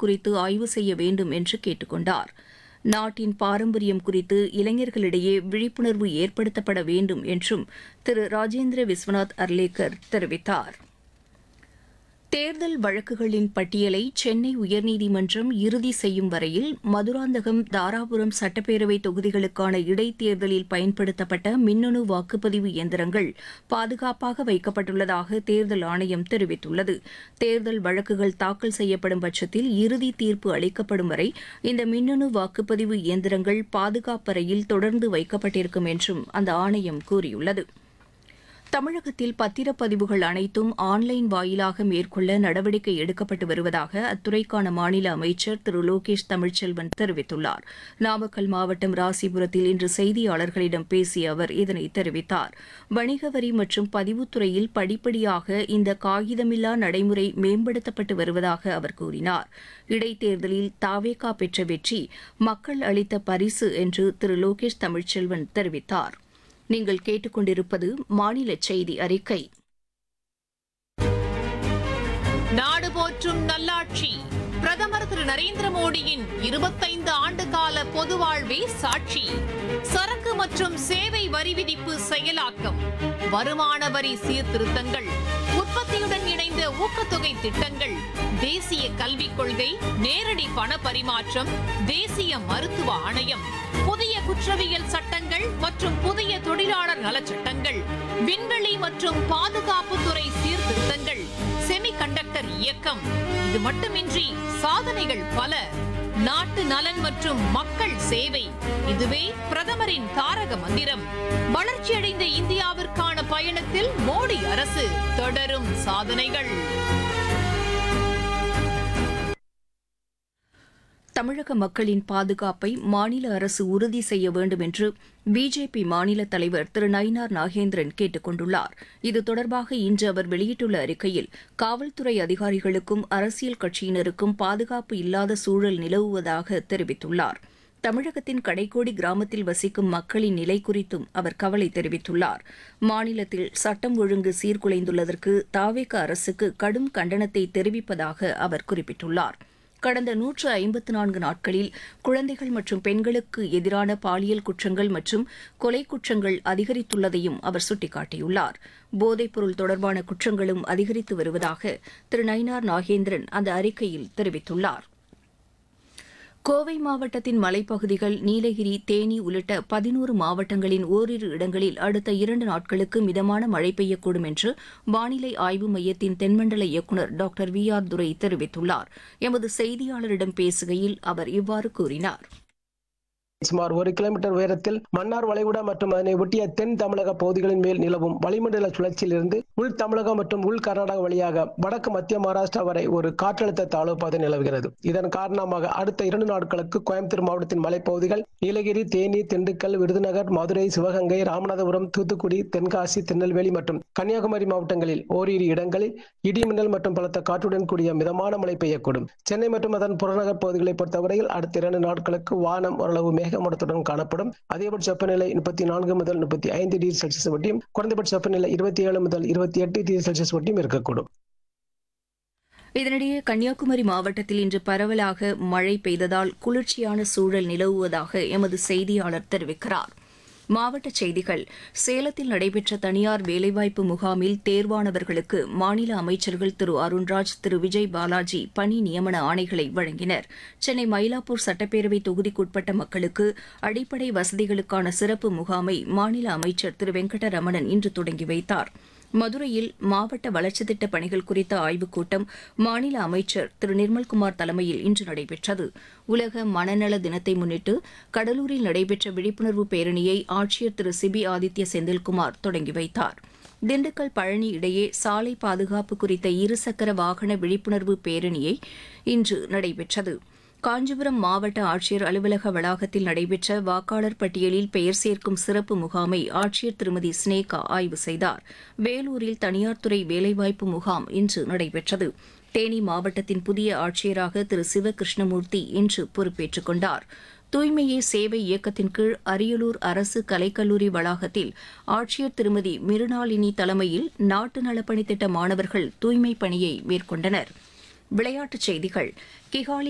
குறித்து ஆய்வு செய்ய வேண்டும் என்று கேட்டுக் கொண்டார் நாட்டின் பாரம்பரியம் குறித்து இளைஞர்களிடையே விழிப்புணர்வு ஏற்படுத்தப்பட வேண்டும் என்றும் திரு ராஜேந்திர விஸ்வநாத் அர்லேக்கர் தெரிவித்தார் தேர்தல் வழக்குகளின் பட்டியலை சென்னை உயர்நீதிமன்றம் இறுதி செய்யும் வரையில் மதுராந்தகம் தாராபுரம் சட்டப்பேரவை தொகுதிகளுக்கான இடைத்தேர்தலில் பயன்படுத்தப்பட்ட மின்னணு வாக்குப்பதிவு இயந்திரங்கள் பாதுகாப்பாக வைக்கப்பட்டுள்ளதாக தேர்தல் ஆணையம் தெரிவித்துள்ளது தேர்தல் வழக்குகள் தாக்கல் செய்யப்படும் பட்சத்தில் இறுதி தீர்ப்பு அளிக்கப்படும் வரை இந்த மின்னணு வாக்குப்பதிவு இயந்திரங்கள் பாதுகாப்பறையில் தொடர்ந்து வைக்கப்பட்டிருக்கும் என்றும் அந்த ஆணையம் கூறியுள்ளது தமிழகத்தில் பத்திரப்பதிவுகள் அனைத்தும் ஆன்லைன் வாயிலாக மேற்கொள்ள நடவடிக்கை எடுக்கப்பட்டு வருவதாக அத்துறைக்கான மாநில அமைச்சர் திரு லோகேஷ் தமிழ்ச்செல்வன் தெரிவித்துள்ளார் நாமக்கல் மாவட்டம் ராசிபுரத்தில் இன்று செய்தியாளர்களிடம் பேசிய அவர் இதனை தெரிவித்தார் வணிக வரி மற்றும் பதிவுத்துறையில் படிப்படியாக இந்த காகிதமில்லா நடைமுறை மேம்படுத்தப்பட்டு வருவதாக அவர் கூறினார் இடைத்தேர்தலில் தாவேகா பெற்ற வெற்றி மக்கள் அளித்த பரிசு என்று திரு லோகேஷ் தமிழ்ச்செல்வன் தெரிவித்தார் நீங்கள் கேட்டுக்கொண்டிருப்பது மாநில செய்தி அறிக்கை நாடு போற்றும் நல்லாட்சி பிரதமர் திரு நரேந்திர மோடியின் இருபத்தைந்து ஆண்டு கால பொது வாழ்வே சாட்சி சரக்கு மற்றும் சேவை வரி விதிப்பு செயலாக்கம் வருமான வரி சீர்திருத்தங்கள் உற்பத்தியுடன் இணைந்த ஊக்கத்தொகை திட்டங்கள் தேசிய கல்விக் கொள்கை நேரடி பண பரிமாற்றம் தேசிய மருத்துவ ஆணையம் புதிய குற்றவியல் சட்டங்கள் மற்றும் புதிய தொழிலாளர் நலச்சட்டங்கள் விண்வெளி மற்றும் பாதுகாப்புத்துறை சீர்திருத்தங்கள் செமிகண்டக்டர் இயக்கம் இது மட்டுமின்றி சாதனைகள் பல நாட்டு நலன் மற்றும் மக்கள் சேவை இதுவே பிரதமரின் தாரக மந்திரம் வளர்ச்சியடைந்த இந்தியாவிற்கான பயணத்தில் மோடி அரசு தொடரும் சாதனைகள் தமிழக மக்களின் பாதுகாப்பை மாநில அரசு உறுதி செய்ய வேண்டும் என்று பிஜேபி மாநில தலைவர் திரு நயினார் நாகேந்திரன் கேட்டுக் கொண்டுள்ளார் இது தொடர்பாக இன்று அவர் வெளியிட்டுள்ள அறிக்கையில் காவல்துறை அதிகாரிகளுக்கும் அரசியல் கட்சியினருக்கும் பாதுகாப்பு இல்லாத சூழல் நிலவுவதாக தெரிவித்துள்ளார் தமிழகத்தின் கடைக்கோடி கிராமத்தில் வசிக்கும் மக்களின் நிலை குறித்தும் அவர் கவலை தெரிவித்துள்ளார் மாநிலத்தில் சட்டம் ஒழுங்கு சீர்குலைந்துள்ளதற்கு தாவேக அரசுக்கு கடும் கண்டனத்தை தெரிவிப்பதாக அவர் குறிப்பிட்டுள்ளார் கடந்த நூற்று ஐம்பத்து நான்கு நாட்களில் குழந்தைகள் மற்றும் பெண்களுக்கு எதிரான பாலியல் குற்றங்கள் மற்றும் கொலை குற்றங்கள் அதிகரித்துள்ளதையும் அவர் சுட்டிக்காட்டியுள்ளார் போதைப்பொருள் தொடர்பான குற்றங்களும் அதிகரித்து வருவதாக திரு நயினார் நாகேந்திரன் அந்த அறிக்கையில் தெரிவித்துள்ளார் கோவை மாவட்டத்தின் மலைப்பகுதிகள் நீலகிரி தேனி உள்ளிட்ட பதினோரு மாவட்டங்களின் ஓரிரு இடங்களில் அடுத்த இரண்டு நாட்களுக்கு மிதமான மழை பெய்யக்கூடும் என்று வானிலை ஆய்வு மையத்தின் தென்மண்டல இயக்குநர் டாக்டர் வி ஆர் துரை தெரிவித்துள்ளார் எமது செய்தியாளரிடம் பேசுகையில் அவர் இவ்வாறு கூறினார் சுமார் ஒரு கிலோமீட்டர் உயரத்தில் மன்னார் வளைகுடா மற்றும் அதனை ஒட்டிய தென் தமிழக பகுதிகளின் மேல் நிலவும் வளிமண்டல சுழற்சியிலிருந்து உள் தமிழகம் மற்றும் உள் கர்நாடகா வழியாக வடக்கு மத்திய மகாராஷ்டிரா வரை ஒரு காற்றழுத்த தாழ்வு பாதை நிலவுகிறது இதன் காரணமாக அடுத்த இரண்டு நாட்களுக்கு கோயம்புத்தூர் மாவட்டத்தின் மலைப்பகுதிகள் நீலகிரி தேனி திண்டுக்கல் விருதுநகர் மதுரை சிவகங்கை ராமநாதபுரம் தூத்துக்குடி தென்காசி திருநெல்வேலி மற்றும் கன்னியாகுமரி மாவட்டங்களில் ஓரிரு இடங்களில் இடிமின்னல் மற்றும் பலத்த காற்றுடன் கூடிய மிதமான மழை பெய்யக்கூடும் சென்னை மற்றும் அதன் புறநகர் பகுதிகளை பொறுத்தவரையில் அடுத்த இரண்டு நாட்களுக்கு வானம் ஓரளவு மேகமூட்டத்துடன் காணப்படும் அதிகபட்ச வெப்பநிலை முப்பத்தி நான்கு முதல் முப்பத்தி ஐந்து டிகிரி செல்சியஸ் வட்டியும் குறைந்தபட்ச வெப்பநிலை இருபத்தி ஏழு முதல் இருபத்தி எட்டு டிகிரி செல்சியஸ் வட்டியும் இருக்கக்கூடும் இதனிடையே கன்னியாகுமரி மாவட்டத்தில் இன்று பரவலாக மழை பெய்ததால் குளிர்ச்சியான சூழல் நிலவுவதாக எமது செய்தியாளர் தெரிவிக்கிறார் மாவட்டச் செய்திகள் சேலத்தில் நடைபெற்ற தனியார் வேலைவாய்ப்பு முகாமில் தேர்வானவர்களுக்கு மாநில அமைச்சர்கள் திரு அருண்ராஜ் திரு விஜய் பாலாஜி பணி நியமன ஆணைகளை வழங்கினர் சென்னை மயிலாப்பூர் சட்டப்பேரவை தொகுதிக்குட்பட்ட மக்களுக்கு அடிப்படை வசதிகளுக்கான சிறப்பு முகாமை மாநில அமைச்சர் திரு வெங்கடரமணன் இன்று தொடங்கி வைத்தார் மதுரையில் மாவட்ட வளர்ச்சித் திட்டப் பணிகள் குறித்த ஆய்வுக் கூட்டம் மாநில அமைச்சர் திரு நிர்மல்குமார் தலைமையில் இன்று நடைபெற்றது உலக மனநல தினத்தை முன்னிட்டு கடலூரில் நடைபெற்ற விழிப்புணர்வு பேரணியை ஆட்சியர் திரு சிபி ஆதித்ய செந்தில்குமார் தொடங்கி வைத்தார் திண்டுக்கல் பழனி இடையே சாலை பாதுகாப்பு குறித்த இருசக்கர வாகன விழிப்புணர்வு பேரணியை இன்று நடைபெற்றது காஞ்சிபுரம் மாவட்ட ஆட்சியர் அலுவலக வளாகத்தில் நடைபெற்ற வாக்காளர் பட்டியலில் பெயர் சேர்க்கும் சிறப்பு முகாமை ஆட்சியர் திருமதி ஸ்னேகா ஆய்வு செய்தார் வேலூரில் தனியார் துறை வேலைவாய்ப்பு முகாம் இன்று நடைபெற்றது தேனி மாவட்டத்தின் புதிய ஆட்சியராக திரு சிவகிருஷ்ணமூர்த்தி இன்று பொறுப்பேற்றுக் கொண்டார் தூய்மையே சேவை இயக்கத்தின் கீழ் அரியலூர் அரசு கலைக்கல்லூரி வளாகத்தில் ஆட்சியர் திருமதி மிருணாளினி தலைமையில் நாட்டு நலப்பணி திட்ட மாணவர்கள் தூய்மைப் பணியை மேற்கொண்டனர் விளையாட்டுச் செய்திகள் கிகாலி